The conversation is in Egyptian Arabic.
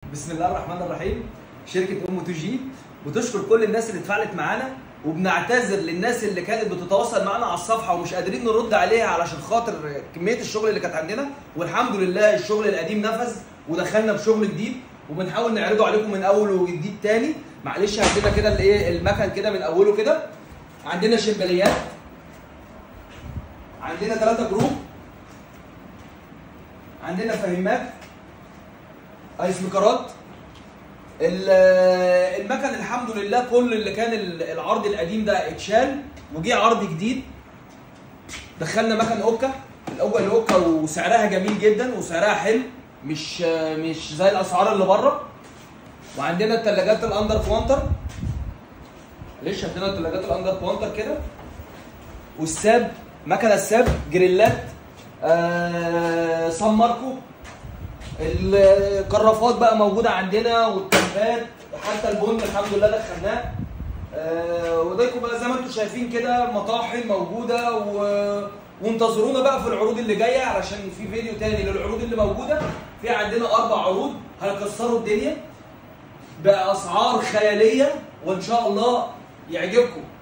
بسم الله الرحمن الرحيم شركه ام تو جي بتشكر كل الناس اللي اتفاعلت معانا وبنعتذر للناس اللي كانت بتتواصل معانا على الصفحه ومش قادرين نرد عليها علشان خاطر كميه الشغل اللي كانت عندنا والحمد لله الشغل القديم نفذ ودخلنا بشغل جديد وبنحاول نعرضه عليكم من اول وجديد تاني معلش عندنا كده الايه المكن كده من اوله كده عندنا شمبليات عندنا ثلاثة جروب عندنا فهيمات ايس ميكرات ال- المكن الحمد لله كل اللي كان ال- العرض القديم ده اتشال وجي عرض جديد دخلنا مكن اوكا الاوكا الاوكا وسعرها جميل جدا وسعرها حلو مش مش زي الاسعار اللي بره وعندنا الثلاجات الاندر كوانتر ليش عندنا الثلاجات الاندر كوانتر كده والساب مكنه الساب جريلات آه سان ماركو الكرافات بقى موجوده عندنا والتنفات حتى البن الحمد لله دخلناه آه ودايكم بقى زي ما انتم شايفين كده مطاحن موجوده و... وانتظرونا بقى في العروض اللي جايه علشان في فيديو تاني للعروض اللي موجوده في عندنا اربع عروض هيكسروا الدنيا باسعار خياليه وان شاء الله يعجبكم